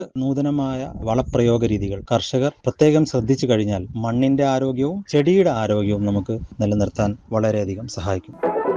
നൂതനമായ വളപ്രയോഗ രീതികൾ കർഷകർ പ്രത്യേകം ശ്രദ്ധിച്ചു കഴിഞ്ഞാൽ മണ്ണിന്റെ ആരോഗ്യവും ചെടിയുടെ ആരോഗ്യവും നമുക്ക് നിലനിർത്താൻ വളരെയധികം സഹായിക്കും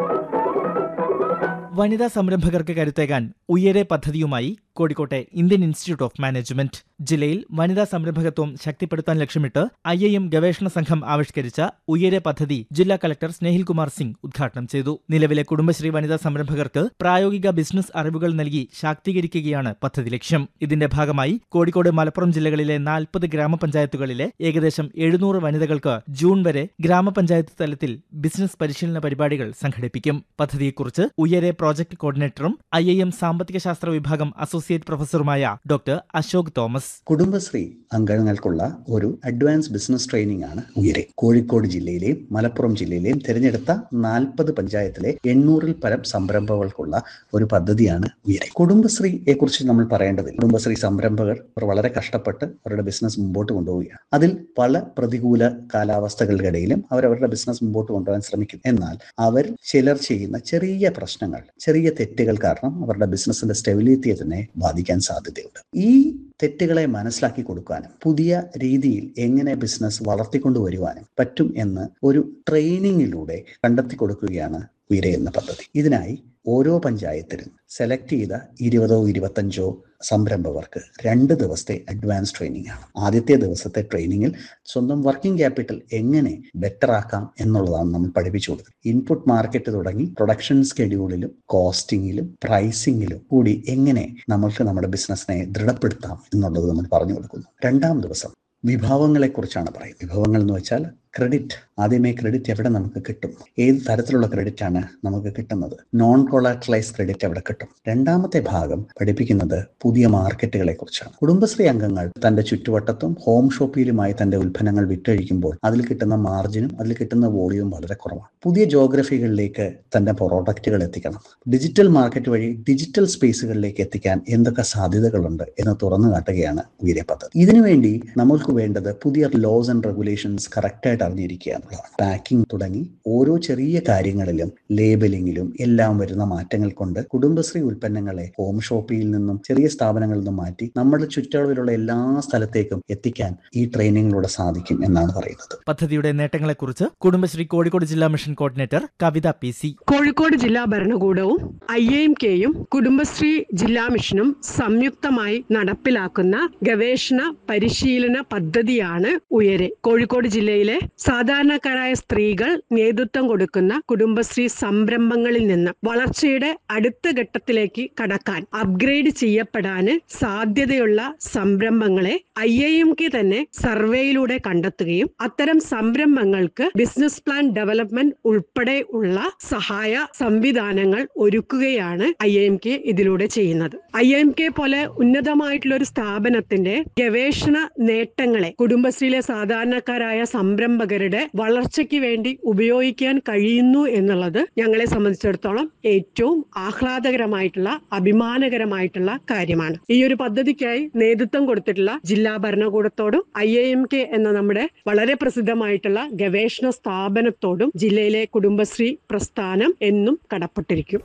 വനിതാ സംരംഭകർക്ക് കരുത്തേകാൻ ഉയരെ പദ്ധതിയുമായി കോഴിക്കോട്ടെ ഇന്ത്യൻ ഇൻസ്റ്റിറ്റ്യൂട്ട് ഓഫ് മാനേജ്മെന്റ് ജില്ലയിൽ വനിതാ സംരംഭകത്വം ശക്തിപ്പെടുത്താൻ ലക്ഷ്യമിട്ട് ഐ ഐ എം ഗവേഷണ സംഘം ആവിഷ്കരിച്ച ഉയരെ പദ്ധതി ജില്ലാ കളക്ടർ സ്നേഹിൽ കുമാർ സിംഗ് ഉദ്ഘാടനം ചെയ്തു നിലവിലെ കുടുംബശ്രീ വനിതാ സംരംഭകർക്ക് പ്രായോഗിക ബിസിനസ് അറിവുകൾ നൽകി ശാക്തീകരിക്കുകയാണ് പദ്ധതി ലക്ഷ്യം ഇതിന്റെ ഭാഗമായി കോഴിക്കോട് മലപ്പുറം ജില്ലകളിലെ നാൽപ്പത് ഗ്രാമപഞ്ചായത്തുകളിലെ ഏകദേശം എഴുന്നൂറ് വനിതകൾക്ക് ജൂൺ വരെ ഗ്രാമപഞ്ചായത്ത് തലത്തിൽ ബിസിനസ് പരിശീലന പരിപാടികൾ സംഘടിപ്പിക്കും പദ്ധതിയെക്കുറിച്ച് ഉയരെ പ്രോജക്ട് കോർഡിനേറ്ററും ഐ ഐ എം സാമ്പത്തിക ശാസ്ത്ര വിഭാഗം അസോസിയേറ്റ് പ്രൊഫസറുമായ ഡോക്ടർ അശോക് തോമസ് കുടുംബശ്രീ അംഗങ്ങൾക്കുള്ള ഒരു അഡ്വാൻസ് ബിസിനസ് ട്രെയിനിങ് ആണ് ഉയരെ കോഴിക്കോട് ജില്ലയിലെയും മലപ്പുറം ജില്ലയിലെയും തിരഞ്ഞെടുത്ത നാൽപ്പത് പഞ്ചായത്തിലെ എണ്ണൂറിൽ പരം സംരംഭകർക്കുള്ള ഒരു പദ്ധതിയാണ് ഉയരെ കുടുംബശ്രീയെ കുറിച്ച് നമ്മൾ പറയേണ്ടതില്ല കുടുംബശ്രീ സംരംഭകർ അവർ വളരെ കഷ്ടപ്പെട്ട് അവരുടെ ബിസിനസ് മുമ്പോട്ട് കൊണ്ടുപോവുകയാണ് അതിൽ പല പ്രതികൂല കാലാവസ്ഥകൾക്കിടയിലും അവർ അവരുടെ ബിസിനസ് മുമ്പോട്ട് കൊണ്ടുപോകാൻ ശ്രമിക്കും എന്നാൽ അവർ ചിലർ ചെയ്യുന്ന ചെറിയ പ്രശ്നങ്ങൾ ചെറിയ തെറ്റുകൾ കാരണം അവരുടെ ബിസിനസിന്റെ സ്റ്റെബിലിറ്റിയെ തന്നെ ബാധിക്കാൻ സാധ്യതയുണ്ട് ഈ തെറ്റുകളെ മനസ്സിലാക്കി കൊടുക്കാനും പുതിയ രീതിയിൽ എങ്ങനെ ബിസിനസ് വളർത്തിക്കൊണ്ടുവരുവാനും പറ്റും എന്ന് ഒരു ട്രെയിനിങ്ങിലൂടെ കണ്ടെത്തി കൊടുക്കുകയാണ് ഉയരെ എന്ന പദ്ധതി ഇതിനായി ഓരോ പഞ്ചായത്തിലും സെലക്ട് ചെയ്ത ഇരുപതോ ഇരുപത്തഞ്ചോ സംരംഭകർക്ക് രണ്ട് ദിവസത്തെ അഡ്വാൻസ് ട്രെയിനിങ് ആണ് ആദ്യത്തെ ദിവസത്തെ ട്രെയിനിങ്ങിൽ സ്വന്തം വർക്കിംഗ് ക്യാപിറ്റൽ എങ്ങനെ ബെറ്റർ ആക്കാം എന്നുള്ളതാണ് നമ്മൾ പഠിപ്പിച്ചു കൊടുക്കുന്നത് ഇൻപുട്ട് മാർക്കറ്റ് തുടങ്ങി പ്രൊഡക്ഷൻ സ്കെഡ്യൂളിലും കോസ്റ്റിംഗിലും പ്രൈസിങ്ങിലും കൂടി എങ്ങനെ നമ്മൾക്ക് നമ്മുടെ ബിസിനസ്സിനെ ദൃഢപ്പെടുത്താം എന്നുള്ളത് നമ്മൾ പറഞ്ഞു കൊടുക്കുന്നു രണ്ടാം ദിവസം വിഭവങ്ങളെ കുറിച്ചാണ് പറയുന്നത് വിഭവങ്ങൾ എന്ന് വെച്ചാൽ ക്രെഡിറ്റ് ആദ്യമേ ക്രെഡിറ്റ് എവിടെ നമുക്ക് കിട്ടും ഏത് തരത്തിലുള്ള ക്രെഡിറ്റ് ആണ് നമുക്ക് കിട്ടുന്നത് നോൺ കൊളാട്രലൈസ് ക്രെഡിറ്റ് എവിടെ കിട്ടും രണ്ടാമത്തെ ഭാഗം പഠിപ്പിക്കുന്നത് പുതിയ മാർക്കറ്റുകളെ കുറിച്ചാണ് കുടുംബശ്രീ അംഗങ്ങൾ തന്റെ ചുറ്റുവട്ടത്തും ഹോം ഷോപ്പിലുമായി തന്റെ ഉൽപ്പന്നങ്ങൾ വിറ്റഴിക്കുമ്പോൾ അതിൽ കിട്ടുന്ന മാർജിനും അതിൽ കിട്ടുന്ന വോളിയവും വളരെ കുറവാണ് പുതിയ ജോഗ്രഫികളിലേക്ക് തന്റെ പ്രോഡക്റ്റുകൾ എത്തിക്കണം ഡിജിറ്റൽ മാർക്കറ്റ് വഴി ഡിജിറ്റൽ സ്പേസുകളിലേക്ക് എത്തിക്കാൻ എന്തൊക്കെ സാധ്യതകളുണ്ട് എന്ന് തുറന്നു കാട്ടുകയാണ് ഉയരെ പദ്ധതി ഇതിനുവേണ്ടി നമ്മൾക്ക് വേണ്ടത് പുതിയ ലോസ് ആൻഡ് റെഗുലേഷൻസ് കറക്റ്റായിട്ട് അറിഞ്ഞിരിക്കുക എന്നുള്ളതാണ് പാക്കിംഗ് തുടങ്ങി ഓരോ ചെറിയ കാര്യങ്ങളിലും ലേബലിങ്ങിലും എല്ലാം വരുന്ന മാറ്റങ്ങൾ കൊണ്ട് കുടുംബശ്രീ ഉൽപ്പന്നങ്ങളെ ഹോം ഷോപ്പിൽ നിന്നും ചെറിയ സ്ഥാപനങ്ങളിൽ നിന്നും മാറ്റി നമ്മുടെ ചുറ്റളവിലുള്ള എല്ലാ സ്ഥലത്തേക്കും എത്തിക്കാൻ ഈ ട്രെയിനിങ്ങിലൂടെ സാധിക്കും എന്നാണ് പറയുന്നത് പദ്ധതിയുടെ നേട്ടങ്ങളെക്കുറിച്ച് കുടുംബശ്രീ കോഴിക്കോട് ജില്ലാ mission coordinator Kavitha P C Kozhikode ജില്ലാ ഭരണകൂടവും ഐ എം കെയും കുടുംബശ്രീ ജില്ലാ മിഷനും സംയുക്തമായി നടപ്പിലാക്കുന്ന ഗവേഷണ പരിശീലന പദ്ധതിയാണ് ഉയരെ കോഴിക്കോട് ജില്ലയിലെ സാധാരണക്കാരായ സ്ത്രീകൾ നേതൃത്വം കൊടുക്കുന്ന കുടുംബശ്രീ സംരംഭങ്ങളിൽ നിന്ന് വളർച്ചയുടെ അടുത്ത ഘട്ടത്തിലേക്ക് കടക്കാൻ അപ്ഗ്രേഡ് ചെയ്യപ്പെടാന് സാധ്യതയുള്ള സംരംഭങ്ങളെ ഐ ഐ എം കെ തന്നെ സർവേയിലൂടെ കണ്ടെത്തുകയും അത്തരം സംരംഭങ്ങൾക്ക് ബിസിനസ് പ്ലാൻ ഡെവലപ്മെന്റ് ഉൾപ്പെടെ ഉള്ള സഹായ സംവിധാനങ്ങൾ ഒരുക്കുകയാണ് ഐ എം കെ ഇതിലൂടെ ചെയ്യുന്നത് ഐ എം കെ പോലെ ഉന്നതമായിട്ടുള്ള ഒരു സ്ഥാപനത്തിന്റെ ഗവേഷണ നേട്ടങ്ങളെ കുടുംബശ്രീയിലെ സാധാരണക്കാരായ സംരംഭകരുടെ വളർച്ചയ്ക്ക് വേണ്ടി ഉപയോഗിക്കാൻ കഴിയുന്നു എന്നുള്ളത് ഞങ്ങളെ സംബന്ധിച്ചിടത്തോളം ഏറ്റവും ആഹ്ലാദകരമായിട്ടുള്ള അഭിമാനകരമായിട്ടുള്ള കാര്യമാണ് ഈ ഒരു പദ്ധതിക്കായി നേതൃത്വം കൊടുത്തിട്ടുള്ള ജില്ലാ ഭരണകൂടത്തോടും ഐ ഐ എം കെ എന്ന നമ്മുടെ വളരെ പ്രസിദ്ധമായിട്ടുള്ള ഗവേഷണ സ്ഥാപനത്തോടും ജില്ലയിലെ കുടുംബശ്രീ പ്രസ്ഥാനം എന്നും കടപ്പെട്ടിരിക്കും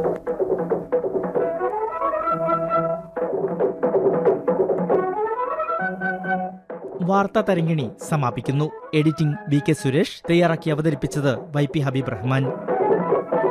വാർത്താ തരങ്കിണി സമാപിക്കുന്നു എഡിറ്റിംഗ് വി കെ സുരേഷ് തയ്യാറാക്കി അവതരിപ്പിച്ചത് വൈ പി ഹബീബ് റഹ്മാൻ